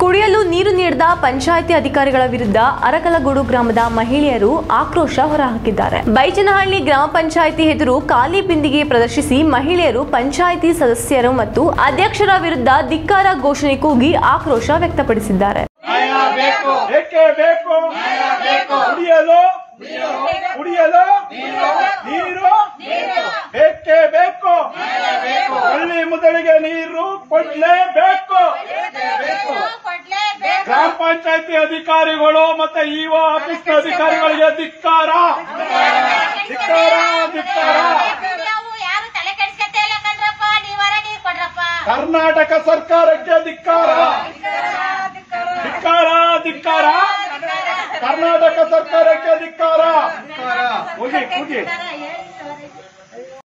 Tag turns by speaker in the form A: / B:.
A: ಕುಡಿಯಲು ನೀರು ನೀಡದ ಪಂಚಾಯಿತಿ ಅಧಿಕಾರಿಗಳ ವಿರುದ್ಧ ಅರಕಲಗೂಡು ಗ್ರಾಮದ ಮಹಿಳೆಯರು ಆಕ್ರೋಶ ಹೊರಹಾಕಿದ್ದಾರೆ ಬೈಚನಹಳ್ಳಿ ಗ್ರಾಮ ಪಂಚಾಯಿತಿ ಎದುರು ಖಾಲಿ ಬಿಂದಿಗೆ ಪ್ರದರ್ಶಿಸಿ ಮಹಿಳೆಯರು ಪಂಚಾಯಿತಿ ಸದಸ್ಯರು ಮತ್ತು ಅಧ್ಯಕ್ಷರ ವಿರುದ್ಧ ಧಿಕ್ಕಾರ ಘೋಷಣೆ ಕೂಗಿ ಆಕ್ರೋಶ ವ್ಯಕ್ತಪಡಿಸಿದ್ದಾರೆ
B: ಏಕೆ ಬೇಕು ಕುಡಿಯಲು ಕುಡಿಯಲು ನೀರು ಬೇಕೇ ಬೇಕು ಹಳ್ಳಿ ಮೊದಲಿಗೆ ನೀರು ಕೊಡ್ಲೇಬೇಕು ಗ್ರಾಮ ಪಂಚಾಯತಿ ಅಧಿಕಾರಿಗಳು ಮತ್ತೆ ಇಒ ಆಫೀಸ್ ಅಧಿಕಾರಿಗಳಿಗೆ ಧಿಕ್ಕಾರ ಧಿಕ್ಕಾರ ಧಿಕ್ಕಾರ
C: ಯಾರು ತಲೆ ಕೆಡ್ಸ್ಕೊತ ಇಲ್ಲ ಕಣ್ರಪ್ಪ ನೀವಾರ ನೀರ್ ಕೊಡ್ರಪ್ಪ
B: ಕರ್ನಾಟಕ ಸರ್ಕಾರಕ್ಕೆ ಧಿಕ್ಕಾರ ಧಿಕ್ಕಾರ ಧಿಕ್ಕಾರ ಕರ್ನಾಟಕ ಸರ್ಕಾರಕ್ಕೆ ಧಿಕ್ಕಾರ ಹೋಗಿ ಹೋಗಿ